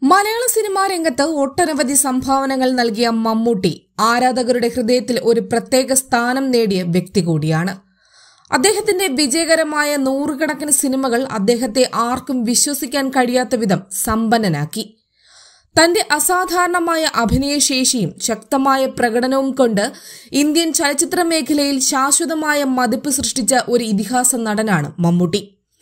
മലയാള സിനിമാ രംഗത്ത് ഒട്ടനവധി സംഭാവനകൾ നൽകിയ മമ്മൂട്ടി ആരാധകരുടെ ഹൃദയത്തിൽ ഒരു പ്രത്യേക സ്ഥാനം നേടിയ വ്യക്തി കൂടിയാണ് അദ്ദേഹത്തിന്റെ വിജയകരമായ നൂറുകണക്കിന് സിനിമകൾ അദ്ദേഹത്തെ ആർക്കും വിശ്വസിക്കാൻ കഴിയാത്ത വിധം സമ്പന്നനാക്കി തന്റെ അസാധാരണമായ അഭിനയശേഷിയും ശക്തമായ പ്രകടനവും കൊണ്ട് ഇന്ത്യൻ ചലച്ചിത്ര മേഖലയിൽ ശാശ്വതമായ മതിപ്പ് സൃഷ്ടിച്ച ഒരു ഇതിഹാസ നടനാണ് മമ്മൂട്ടി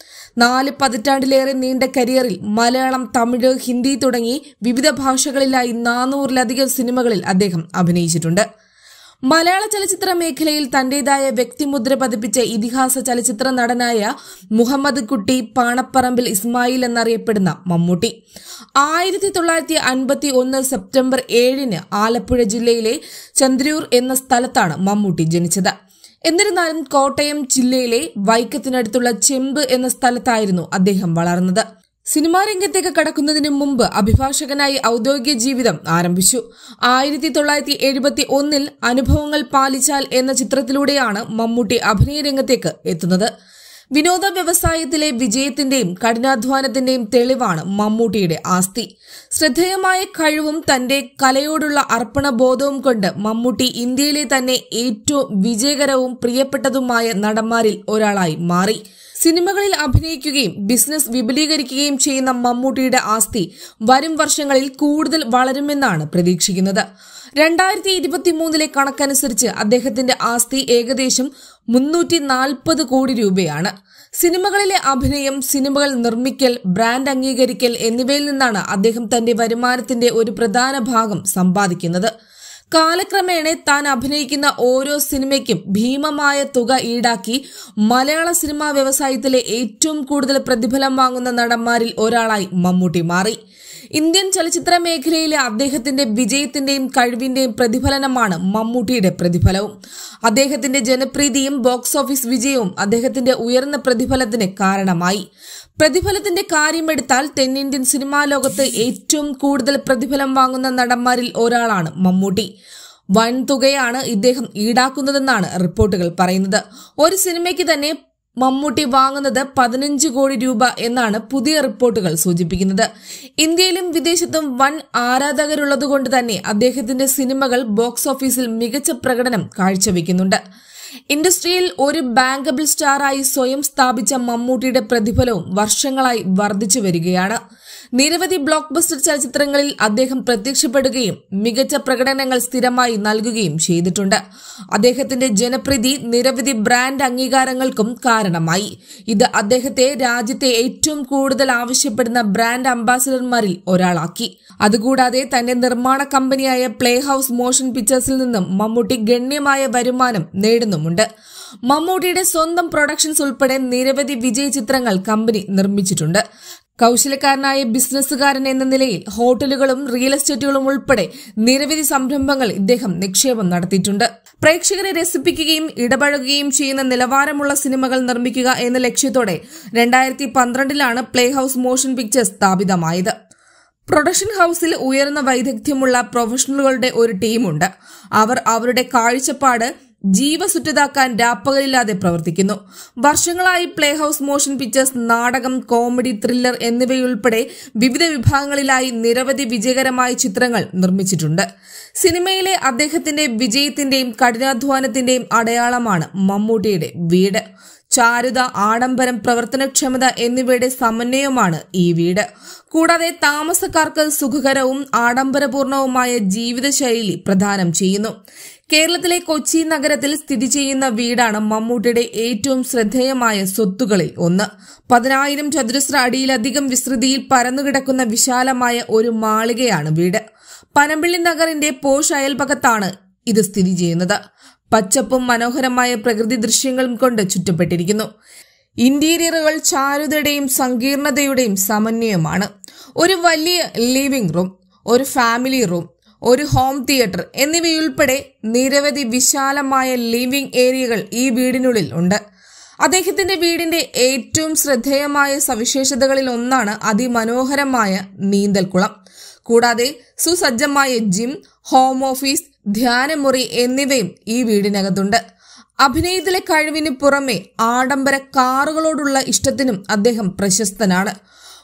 നാല് പതിറ്റാണ്ടിലേറെ നീണ്ട കരിയറിൽ മലയാളം തമിഴ് ഹിന്ദി തുടങ്ങി വിവിധ ഭാഷകളിലായി നാനൂറിലധികം സിനിമകളിൽ അദ്ദേഹം അഭിനയിച്ചിട്ടുണ്ട് മലയാള ചലച്ചിത്ര മേഖലയിൽ തന്റേതായ വ്യക്തിമുദ്ര പതിപ്പിച്ച ഇതിഹാസ ചലച്ചിത്ര നടനായ മുഹമ്മദ് കുട്ടി പാണപ്പറമ്പിൽ ഇസ്മായിൽ എന്നറിയപ്പെടുന്ന മമ്മൂട്ടി ആയിരത്തി തൊള്ളായിരത്തി അൻപത്തി ഒന്ന് സെപ്റ്റംബർ ഏഴിന് ആലപ്പുഴ ജില്ലയിലെ ചന്ദ്രൂർ എന്ന സ്ഥലത്താണ് മമ്മൂട്ടി ജനിച്ചത് എന്നിരുന്നാലും കോട്ടയം ജില്ലയിലെ വൈക്കത്തിനടുത്തുള്ള ചെമ്പ് എന്ന സ്ഥലത്തായിരുന്നു അദ്ദേഹം വളർന്നത് സിനിമാ രംഗത്തേക്ക് കടക്കുന്നതിന് മുമ്പ് അഭിഭാഷകനായി ഔദ്യോഗിക ജീവിതം ആരംഭിച്ചു ആയിരത്തി തൊള്ളായിരത്തി എഴുപത്തി ഒന്നിൽ അനുഭവങ്ങൾ പാലിച്ചാൽ എന്ന ചിത്രത്തിലൂടെയാണ് മമ്മൂട്ടി അഭിനയ രംഗത്തേക്ക് എത്തുന്നത് വിനോദ വ്യവസായത്തിലെ വിജയത്തിന്റെയും കഠിനാധ്വാനത്തിന്റെയും തെളിവാണ് മമ്മൂട്ടിയുടെ ആസ്തി ശ്രദ്ധേയമായ കഴിവും തന്റെ കലയോടുള്ള അർപ്പണബോധവും കൊണ്ട് മമ്മൂട്ടി ഇന്ത്യയിലെ തന്നെ ഏറ്റവും വിജയകരവും പ്രിയപ്പെട്ടതുമായ നടന്മാരിൽ ഒരാളായി മാറി സിനിമകളിൽ അഭിനയിക്കുകയും ബിസിനസ് വിപുലീകരിക്കുകയും ചെയ്യുന്ന മമ്മൂട്ടിയുടെ ആസ്തി വരും വർഷങ്ങളിൽ കൂടുതൽ വളരുമെന്നാണ് പ്രതീക്ഷിക്കുന്നത് രണ്ടായിരത്തി ഇരുപത്തിമൂന്നിലെ കണക്കനുസരിച്ച് അദ്ദേഹത്തിന്റെ ആസ്തി ഏകദേശം മുന്നൂറ്റി നാൽപ്പത് കോടി രൂപയാണ് സിനിമകളിലെ അഭിനയം സിനിമകൾ നിർമ്മിക്കൽ ബ്രാൻഡ് അംഗീകരിക്കൽ എന്നിവയിൽ നിന്നാണ് അദ്ദേഹം തന്റെ വരുമാനത്തിന്റെ ഒരു പ്രധാന ഭാഗം സമ്പാദിക്കുന്നത് കാലക്രമേണ താൻ അഭിനയിക്കുന്ന ഓരോ സിനിമയ്ക്കും ഭീമമായ തുക ഈടാക്കി മലയാള സിനിമാ വ്യവസായത്തിലെ ഏറ്റവും കൂടുതൽ പ്രതിഫലം വാങ്ങുന്ന നടന്മാരിൽ ഒരാളായി മമ്മൂട്ടി മാറി ഇന്ത്യൻ ചലച്ചിത്ര മേഖലയിലെ അദ്ദേഹത്തിന്റെ വിജയത്തിന്റെയും കഴിവിന്റെയും പ്രതിഫലനമാണ് മമ്മൂട്ടിയുടെ പ്രതിഫലവും അദ്ദേഹത്തിന്റെ ജനപ്രീതിയും ബോക്സ് ഓഫീസ് വിജയവും അദ്ദേഹത്തിന്റെ ഉയർന്ന പ്രതിഫലത്തിന് കാരണമായി പ്രതിഫലത്തിന്റെ കാര്യമെടുത്താൽ തെന്നിന്ത്യൻ സിനിമാ ലോകത്ത് ഏറ്റവും കൂടുതൽ പ്രതിഫലം വാങ്ങുന്ന നടന്മാരിൽ ഒരാളാണ് മമ്മൂട്ടി വൻ തുകയാണ് ഇദ്ദേഹം ഈടാക്കുന്നതെന്നാണ് റിപ്പോർട്ടുകൾ പറയുന്നത് ഒരു സിനിമയ്ക്ക് തന്നെ മമ്മൂട്ടി വാങ്ങുന്നത് പതിനഞ്ച് കോടി രൂപ എന്നാണ് പുതിയ റിപ്പോർട്ടുകൾ സൂചിപ്പിക്കുന്നത് ഇന്ത്യയിലും വിദേശത്തും വൻ ആരാധകരുള്ളതുകൊണ്ട് തന്നെ അദ്ദേഹത്തിന്റെ സിനിമകൾ ബോക്സ് ഓഫീസിൽ മികച്ച പ്രകടനം കാഴ്ചവെക്കുന്നുണ്ട് ഇൻഡസ്ട്രിയിൽ ഒരു ബാങ്കബിൾ സ്റ്റാറായി സ്വയം സ്ഥാപിച്ച മമ്മൂട്ടിയുടെ പ്രതിഫലവും വർഷങ്ങളായി വർദ്ധിച്ചു വരികയാണ് നിരവധി ബ്ലോക്ക് ബസ്റ്റർ ചലച്ചിത്രങ്ങളിൽ അദ്ദേഹം പ്രത്യക്ഷപ്പെടുകയും മികച്ച പ്രകടനങ്ങൾ സ്ഥിരമായി നൽകുകയും ചെയ്തിട്ടുണ്ട് അദ്ദേഹത്തിന്റെ ജനപ്രീതി നിരവധി ബ്രാൻഡ് അംഗീകാരങ്ങൾക്കും കാരണമായി ഇത് അദ്ദേഹത്തെ രാജ്യത്തെ ഏറ്റവും കൂടുതൽ ആവശ്യപ്പെടുന്ന ബ്രാൻഡ് അംബാസിഡർമാരിൽ ഒരാളാക്കി അതുകൂടാതെ തന്റെ നിർമ്മാണ കമ്പനിയായ പ്ലേ ഹൌസ് മോഷൻ പിക്ചേഴ്സിൽ നിന്നും മമ്മൂട്ടി ഗണ്യമായ വരുമാനം നേടുന്നുമുണ്ട് മമ്മൂട്ടിയുടെ സ്വന്തം പ്രൊഡക്ഷൻസ് ഉൾപ്പെടെ നിരവധി വിജയ ചിത്രങ്ങൾ കമ്പനി നിർമ്മിച്ചിട്ടുണ്ട് കൗശലക്കാരനായ ബിസിനസ്സുകാരൻ എന്ന നിലയിൽ ഹോട്ടലുകളും റിയൽ എസ്റ്റേറ്റുകളും ഉൾപ്പെടെ നിരവധി സംരംഭങ്ങൾ ഇദ്ദേഹം നിക്ഷേപം നടത്തിയിട്ടുണ്ട് പ്രേക്ഷകരെ രസിപ്പിക്കുകയും ഇടപഴകുകയും ചെയ്യുന്ന നിലവാരമുള്ള സിനിമകൾ നിർമ്മിക്കുക എന്ന ലക്ഷ്യത്തോടെ രണ്ടായിരത്തി പന്ത്രണ്ടിലാണ് പ്ലേ ഹൌസ് മോഷൻ പിക്ചേഴ്സ് സ്ഥാപിതമായത് പ്രൊഡക്ഷൻ ഹൌസിൽ ഉയർന്ന വൈദഗ്ധ്യമുള്ള പ്രൊഫഷണലുകളുടെ ഒരു ടീമുണ്ട് അവർ അവരുടെ കാഴ്ചപ്പാട് ജീവസുറ്റതാക്കാൻ രാപ്പകലില്ലാതെ പ്രവർത്തിക്കുന്നു വർഷങ്ങളായി പ്ലേ ഹൌസ് മോഷൻ പിക്ചേഴ്സ് നാടകം കോമഡി ത്രില്ലർ എന്നിവയുൾപ്പെടെ വിവിധ വിഭാഗങ്ങളിലായി നിരവധി വിജയകരമായ ചിത്രങ്ങൾ നിർമ്മിച്ചിട്ടുണ്ട് സിനിമയിലെ അദ്ദേഹത്തിന്റെ വിജയത്തിന്റെയും കഠിനാധ്വാനത്തിന്റെയും അടയാളമാണ് മമ്മൂട്ടിയുടെ വീട് ചാരുത ആഡംബരം പ്രവർത്തനക്ഷമത എന്നിവയുടെ സമന്വയമാണ് ഈ വീട് കൂടാതെ താമസക്കാർക്ക് സുഖകരവും ആഡംബരപൂർണവുമായ ജീവിതശൈലി പ്രദാനം ചെയ്യുന്നു കേരളത്തിലെ കൊച്ചി നഗരത്തിൽ സ്ഥിതി ചെയ്യുന്ന വീടാണ് മമ്മൂട്ടിയുടെ ഏറ്റവും ശ്രദ്ധേയമായ സ്വത്തുകളിൽ ഒന്ന് പതിനായിരം ചതുരശ്ര അടിയിലധികം വിസ്തൃതിയിൽ പരന്നുകിടക്കുന്ന വിശാലമായ ഒരു മാളികയാണ് വീട് പനമ്പിള്ളി നഗറിന്റെ പോഷ് അയൽപകത്താണ് ഇത് സ്ഥിതി ചെയ്യുന്നത് പച്ചപ്പും മനോഹരമായ പ്രകൃതി ദൃശ്യങ്ങളും കൊണ്ട് ചുറ്റപ്പെട്ടിരിക്കുന്നു ഇന്റീരിയറുകൾ ചാരുതയുടെയും സങ്കീർണതയുടെയും സമന്വയമാണ് ഒരു വലിയ ലിവിംഗ് റൂം ഒരു ഫാമിലി റൂം ഒരു ഹോം തിയേറ്റർ എന്നിവയുൾപ്പെടെ നിരവധി വിശാലമായ ലിവിംഗ് ഏരിയകൾ ഈ വീടിനുള്ളിൽ ഉണ്ട് അദ്ദേഹത്തിന്റെ വീടിന്റെ ഏറ്റവും ശ്രദ്ധേയമായ സവിശേഷതകളിൽ ഒന്നാണ് അതിമനോഹരമായ നീന്തൽക്കുളം കൂടാതെ സുസജ്ജമായ ജിം ഹോം ഓഫീസ് ധ്യാനമുറി എന്നിവയും ഈ വീടിനകത്തുണ്ട് അഭിനയത്തിലെ കഴിവിന് പുറമെ ആഡംബര കാറുകളോടുള്ള ഇഷ്ടത്തിനും അദ്ദേഹം പ്രശസ്തനാണ്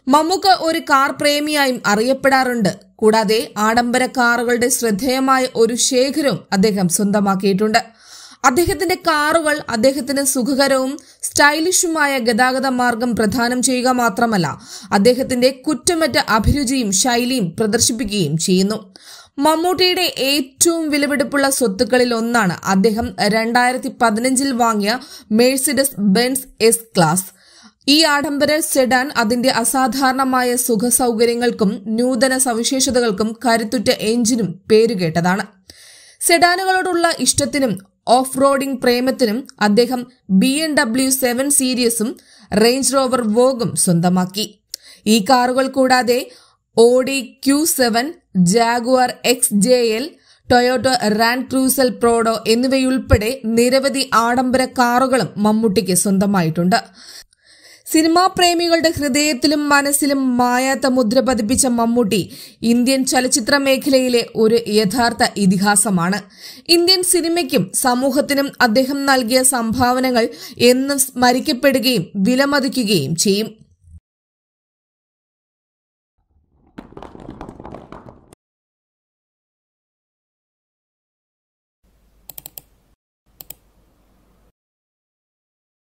മമ്മൂക്ക ഒരു കാർ പ്രേമിയായും അറിയപ്പെടാറുണ്ട് കൂടാതെ ആഡംബര കാറുകളുടെ ശ്രദ്ധേയമായ ഒരു ശേഖരവും അദ്ദേഹം സ്വന്തമാക്കിയിട്ടുണ്ട് അദ്ദേഹത്തിന്റെ കാറുകൾ അദ്ദേഹത്തിന് സുഖകരവും സ്റ്റൈലിഷുമായ ഗതാഗത മാർഗം പ്രദാനം ചെയ്യുക മാത്രമല്ല അദ്ദേഹത്തിന്റെ കുറ്റമറ്റ അഭിരുചിയും ശൈലിയും പ്രദർശിപ്പിക്കുകയും ചെയ്യുന്നു മമ്മൂട്ടിയുടെ ഏറ്റവും വിലപിടിപ്പുള്ള സ്വത്തുക്കളിൽ ഒന്നാണ് അദ്ദേഹം രണ്ടായിരത്തി പതിനഞ്ചിൽ വാങ്ങിയ മേഴ്സിഡസ് ബെൻസ് എസ് ക്ലാസ് ഈ ആഡംബര സെഡാൻ അതിന്റെ അസാധാരണമായ സുഖ സൗകര്യങ്ങൾക്കും നൂതന സവിശേഷതകൾക്കും കരുത്തുറ്റ എഞ്ചിനും പേരുകേട്ടതാണ് സെഡാനുകളോടുള്ള ഇഷ്ടത്തിനും ഓഫ് റോഡിംഗ് പ്രേമത്തിനും അദ്ദേഹം ബി എൻ ഡബ്ല്യു സെവൻ സീരീസും റേഞ്ച് റോവർ വോഗും സ്വന്തമാക്കി ഈ കാറുകൾ കൂടാതെ Audi Q seven Jaguar X J L Toyota land cruiser Prado എന്നിവയുൾപ്പെടെ നിരവധി ആഡംബര കാറുകളും മമ്മൂട്ടിക്ക് സ്വന്തമായിട്ടുണ്ട് സിനിമാ പ്രേമികളുടെ ഹൃദയത്തിലും മനസ്സിലും മായാത്ത മുദ്ര പതിപ്പിച്ച മമ്മൂട്ടി ഇന്ത്യൻ ചലച്ചിത്ര മേഖലയിലെ ഒരു യഥാർത്ഥ ഇതിഹാസമാണ് ഇന്ത്യൻ സിനിമയ്ക്കും സമൂഹത്തിനും അദ്ദേഹം നൽകിയ സംഭാവനകൾ എന്നും സ്മരിക്കപ്പെടുകയും വിലമതിക്കുകയും ചെയ്യും